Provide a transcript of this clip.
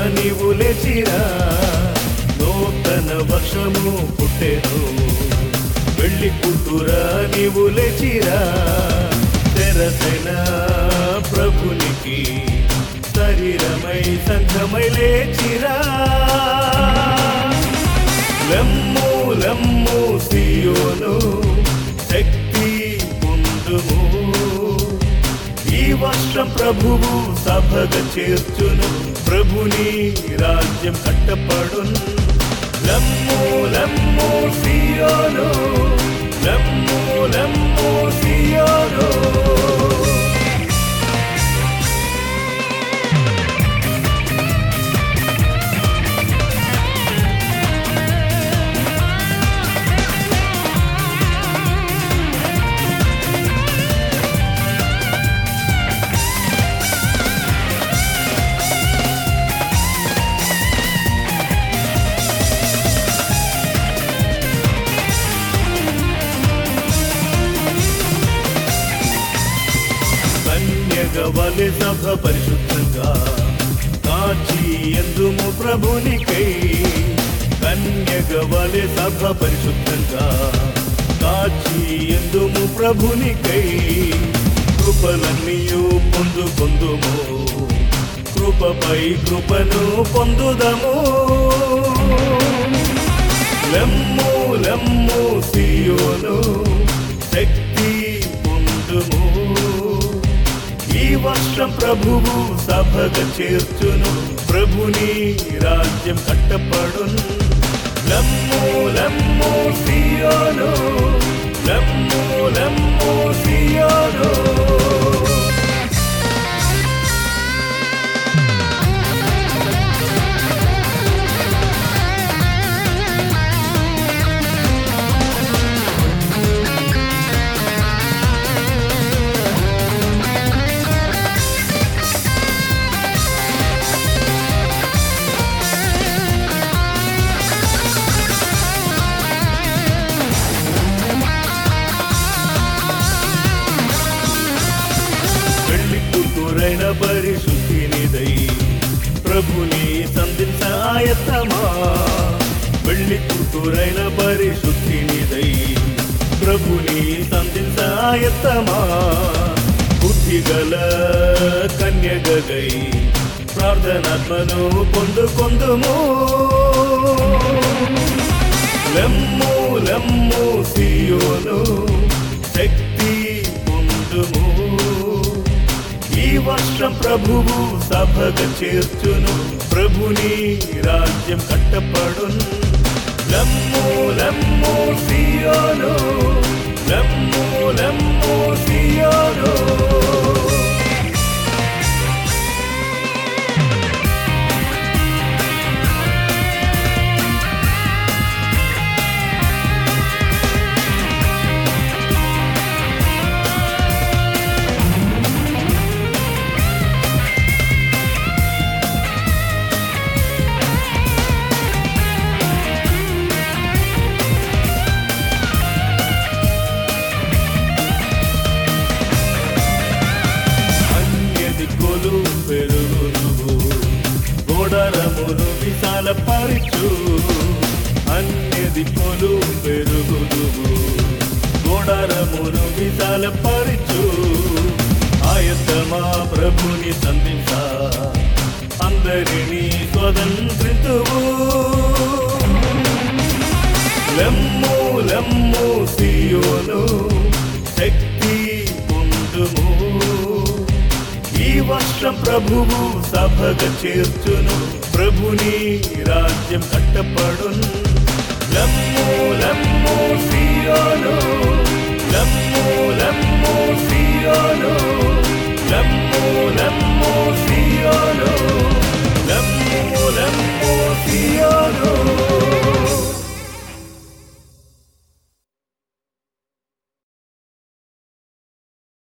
నీవు లేచిరా నూతన వర్షము పుట్టెను వెళ్ళి కూతురా నీవు లేచిరా తెరసైన ప్రభునికి శరీరమై సంఘమై లేచిరా లెమ్ము లెమ్ము సియోను శక్తి పొందుము ఈ వర్షం ప్రభువు సభగ చేర్చును ప్రభుని రాజ్యం కట్టపడును లెమ్ము లెమ్ము సియోను లెమ్ము లెమ్ము సియోను కన్యగవలె సభ పరిశుద్ధంగా కాచి ఎందుము ప్రభునికై కన్యగవలె సభ పరిశుద్ధంగా కాచి ఎందుము ప్రభునికై కృపలన్నీయు పొందు పొందుము కృపపై కృపను పొందుదము లెమ్ము లెమ్ము సియోను శక్తి పొందుము ఈ వర్షం ప్రభువు సభగ చేర్చును ప్రభుని రాజ్యం కట్టపడును లెమ్ము లెమ్ము సియోను లెమ్ము లెమ్ము సియోను పెళ్లి కూతురైన పరిశుద్ధినిదై ప్రభుని సంధించ ఆయత్తమా పెళ్లి కూతురైన పరిశుద్ధినిదై ప్రభుని సంధించ ఆయత్తమా బుద్ధిగల కన్యగై ప్రార్థనాత్మను పొందుకొందుము లెమ్ము లెమ్ము సియోను శక్తి పొందుము ఈ వర్షం ప్రభువు సభగ చేర్చును ప్రభుని రాజ్యం కట్టపడును లెమ్ము లెమ్ము సియోను లెమ్ము లెమ్ము సియోను అన్య దిక్కులు పెరుగును గోడరమును విశాల పరిచు అన్య దిక్కులు పెరుగును గోడరమును విశాల పరిచు ఆయతమా ప్రభుని సంధించ అందరినీ స్వతంత్రితువు లెమ్ము లెమ్ము సియోను శక్తి పొందుము ఈ వర్షం ప్రభువు సభగ చేర్చును ప్రభుని రాజ్యం కట్టపడును లెమ్ము లెమ్ము సియోను లెమ్ము లెమ్ము సియోను లెమ్ము లెమ్ము సియోను